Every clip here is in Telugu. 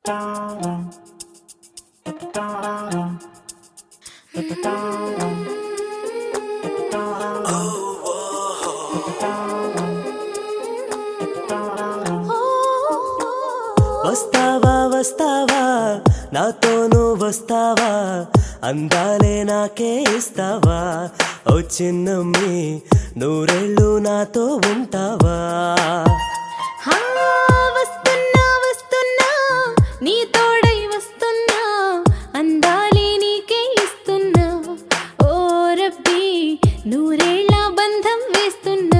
వస్తావా వస్తావా నాతోను వస్తావా అందాలే నాకే ఇస్తావా ఓ చిన్నమ్మి నూరేళ్ళు నాతో ఉంటావా హా, వస్తున్నా వస్తున్నా నీ తోడై వస్తున్నా అందాలే నీకే ఇస్తున్నా ఓ రబ్బీ నూరేళ్ల బంధం వేస్తున్నా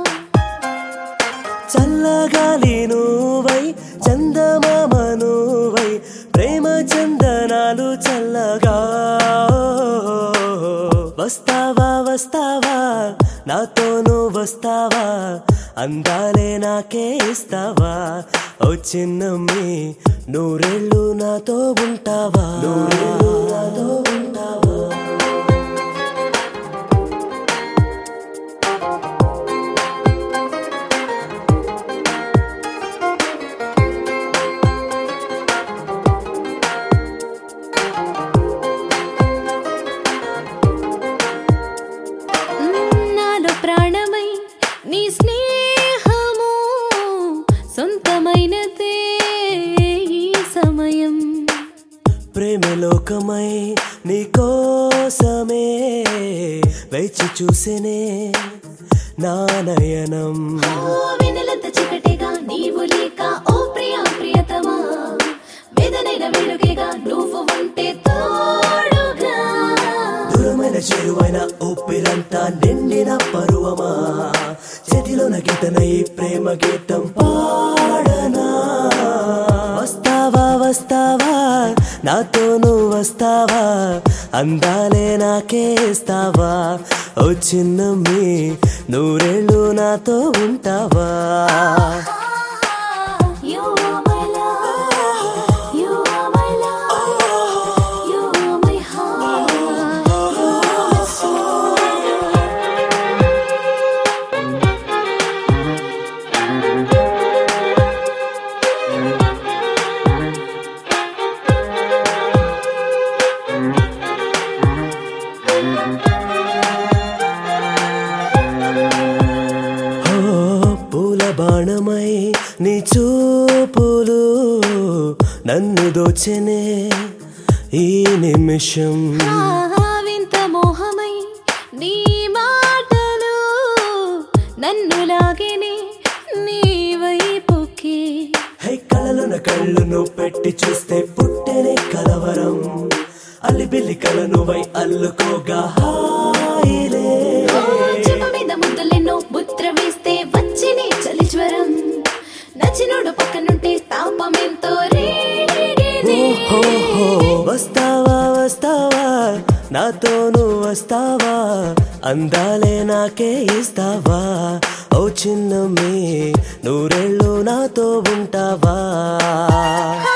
చల్లగాలి నువ్వై చందమామ నువ్వై ప్రేమ చందనాలు చల్లగా వస్తావా వస్తావా నాతోను వస్తావా అందాలే నాకే ఇస్తావా ఓ చిన్నమ్మి నూరేళ్ళు నాతో ఉంటావా నూరేళ్ళు నాతో ఉంటావా మ్, నాలో ప్రాణమై నీ స్నేహము సొంతమైనదే ఈ సమయం ప్రేమలోకమై నీకోసమే వేచి చూసేనే నా నయనం ఓ వెన్నెలంత చికటిగా నీవు లేక ఓ ప్రియ ప్రియతమా వేదనైన వెలుగేగా నువ్వు ఉంటే తోడుగా దూరమైన చేరువైన ఊపిరంతా నిండిన పరువమా చేతిలోన గీతన ఈ ప్రేమ గీతం పాడనా వస్తావా వస్తావా నాతోను వస్తావా అందాలే నాకే ఇస్తావా ఓ చిన్నమ్మి నూరేళ్ళు నాతో ఉంటావా You are my love, you are my love, you are my heart, you are my soul. ఓ పూల బాణమై నీ చూపులు నన్ను దోచెనే ఈ నిమిషం ఆ వింత మోహమై నీ మాటలు నన్ను లాగినే నీ వైపుకి హై కళలున కళ్ళును పెట్టి చూస్తే పుట్టెనే కలవరం అల్లిబిల్లి కళ నువ్వై అల్లుకోగా హాయిలే ఓ చెంప మీద ముద్దులెన్నో ముద్ర వేస్తే వచ్చినే చలి జ్వరం నచ్చినోడు పక్కనుంటే తాపమెంతో రేగేనే. ఓహో వస్తావా వస్తావా నాతోను వస్తావా అందాలే నాకే ఇస్తావా ఓ చిన్నమ్మి నూరేళ్ళు నాతో ఉంటావా